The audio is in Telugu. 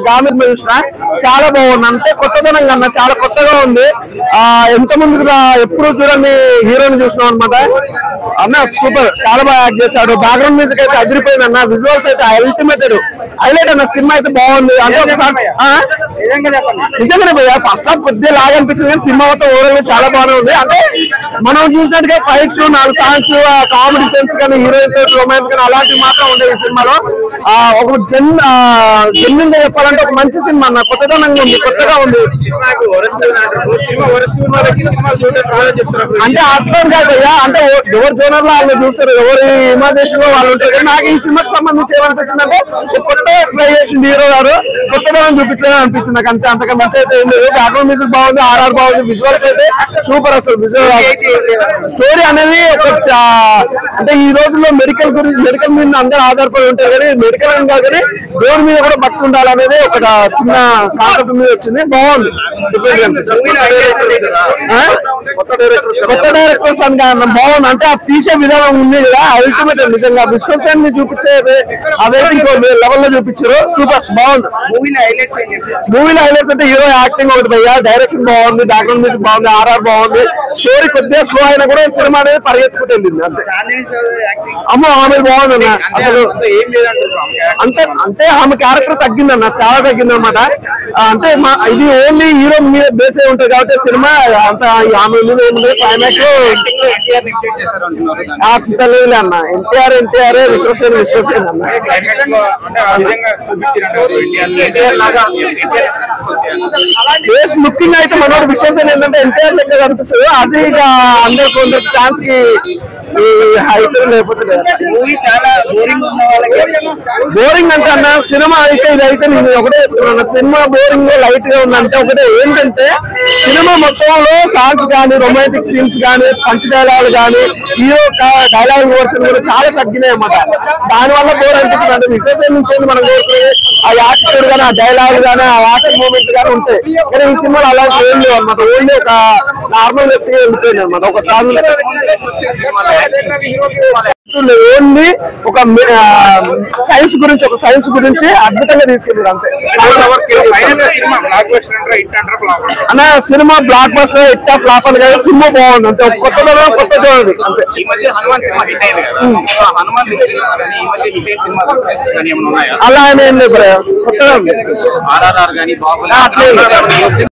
గామిద్ మీద చూసిన చాలా బాగుంది అంటే కొత్తదనం కన్నా చాలా కొత్తగా ఉంది ఆ ఎంత ముందుకు రా- ఎప్పుడు చూడండి హీరోని చూసినాం అనమాట అన్న సూపర్ చాలా బాగా యాక్ట్ చేశాడు బ్యాక్గ్రౌండ్ మ్యూజిక్ అయితే అదిరిపోయింది అన్న విజువల్స్ అయితే అల్టిమేటెడ్ హైలైట్ అన్న సినిమా అయితే బాగుంది అంటే ఒకసారి ఆ? నిజంగానే భయ్యా ఫస్ట్ హాఫ్ కొద్దిగా లాగా అనిపించింది కానీ సినిమా మొత్తం ఓవరాల్ గా చాలా బాగానే ఉంది అంటే మనం చూసినట్టుగా ఫైట్స్ నాలుగు సాంగ్స్ కామెడీ సెన్స్ కానీ హీరోయిన్ రొమాన్స్ కానీ అలాంటివి మాత్రం ఉండేవి ఈ సినిమాలో ఆ, ఒక జెన్ జెన్యున్ గా చెప్పాలంటే ఒక మంచి సినిమా అన్న కొత్తదనంగా ఉంది కొత్తగా ఉంది అంటే అర్థం కాదు భయ్యా అంటే ఓ- ఎవరి జోనర్ లో వాళ్ళు చూస్తారు ఎవరి ఇమాజినేషన్ లో వాళ్ళు ఉంటారు కానీ నాకు ఈ సినిమాకి సంబంధించి ఏమనిపించింది అంటే ఒక కొత్త ట్రై చేసింది హీరో గారు కొత్తదనం చూపించాలని అనిపించింది నాకు అంతే అంతగా మంచి అయితే ఏం లేదు బ్యాక్గ్రౌండ్ మ్యూజిక్ బాగుంది ఆర్ఆర్ బాగుంది విజువల్స్ అయితే సూపర్ అసలు విజువల్ స్టోరీ అనేది ఒక చా- అంటే ఈ రోజుల్లో మెడికల్ గురించి మెడికల్ మీద అందరూ ఆధారపడి ఉంటారు కానీ మెడికల్ అని కాదు కానీ దేవుడి మీద కూడా భక్తి ఉండాలనేది ఒక చిన్న కాన్సెప్ట్ మీద వచ్చింది బాగుంది ఆ? కొత్త డైరెక్టర్స్ అని కాదు, బాగుంది అంటే ఆ తీసే విధానం ఉంది కదా అల్టిమేట్ నిజంగా విశ్వసేన్ ని చూపించేది అదే ఇంకో లెవెల్ లో చూపించారు సూపర్ బాగుంది మూవీలో హైలైట్స్ అంటే హీరో యాక్టింగ్ ఒకటి భయ్యా డైరెక్షన్ బాగుంది బ్యాక్గ్రౌండ్ మ్యూజిక్ బాగుంది ఆర్ఆర్ బాగుంది స్టోరీ కొద్దిగా స్లో అయినా కూడా సినిమా అనేది పరిగెత్తుకుంటూ వెళ్ళింది అంతే అమ్మో ఆమె బాగుంది అన్న అసలు అంటే అంటే ఆమె క్యారెక్టర్ తగ్గిందన్న చాలా తగ్గింది అనమాట అంటే మా- ఇది ఓన్లీ హీరో మీద బేస్ అయి ఉంటుంది కాబట్టి సినిమా అంత ఆమె మీద ఏముంది క్లైమాక్స్ తెలియలే అన్న ఎన్టీఆర్ ఎన్టీఆర్ విశ్వసేన విశ్వసేన అన్న బేస్ లుకింగ్ అయితే మనోడు విశ్వసేన ఏంటంటే ఎన్టీఆర్ లెక్క కనిపిస్తుంది అది ఇక అందరు కొంత ఛాన్స్ కి హైట్ లేకపోతే మూవీ చాలా బోరింగ్ ఉన్న వాళ్ళకి బోరింగ్ అంటే అన్న సినిమా అయితే ఇది అయితే నేను ఒకటే చెప్తున్నాను సినిమా బోరింగ్ లైట్ గా ఉందంటే ఒకటే ఏంటంటే సినిమా మొత్తంలో సాంగ్స్ కానీ రొమాంటిక్ సీన్స్ కానీ పంచ్ డైలాగ్ కానీ హీరో డైలాగ్ వర్షన్ కూడా చాలా తగ్గినాయి అన్నమాట దాని వల్ల బోర్ అనిపిస్తుంది అంటే విశ్వసేన నుంచి ఏంది మనం కోరుకునేది ఆ యాక్టర్ కానీ ఆ డైలాగ్ కానీ ఆ వాటర్ మూమెంట్ కానీ ఉంటాయి కానీ ఈ సినిమాలో అలాంటి ఏం లేవు అనమాట ఓన్లీ ఒక నార్మల్ వ్యక్తిగా వెళ్ళిపోయింది అనమాట ఒక సాంగ్ ఓన్లీ ఒక సైన్స్ గురించి ఒక సైన్స్ గురించి అద్భుతంగా తీసుకెళ్ళారు అంతే అన్న సినిమా బ్లాక్ బస్టర్ ఇట్టా ఫ్లాప్ అని కాదు సినిమా బాగుంది అంతే ఒక కొత్త దూరం, కొత్త చూడండి అంతే ఈ మధ్య హనుమాన్ సినిమా హిట్ అయింది కదా హనుమాన్ హిట్ అయిన కానీ ఈ మధ్య హిట్ అయిన సినిమా కానీ ఏమైనా ఉన్నాయా అలా అని ఏం లేదు బ్రో. కొత్తగా ఉంది ఆర్ఆర్ఆర్ కానీ బాబు అట్లే.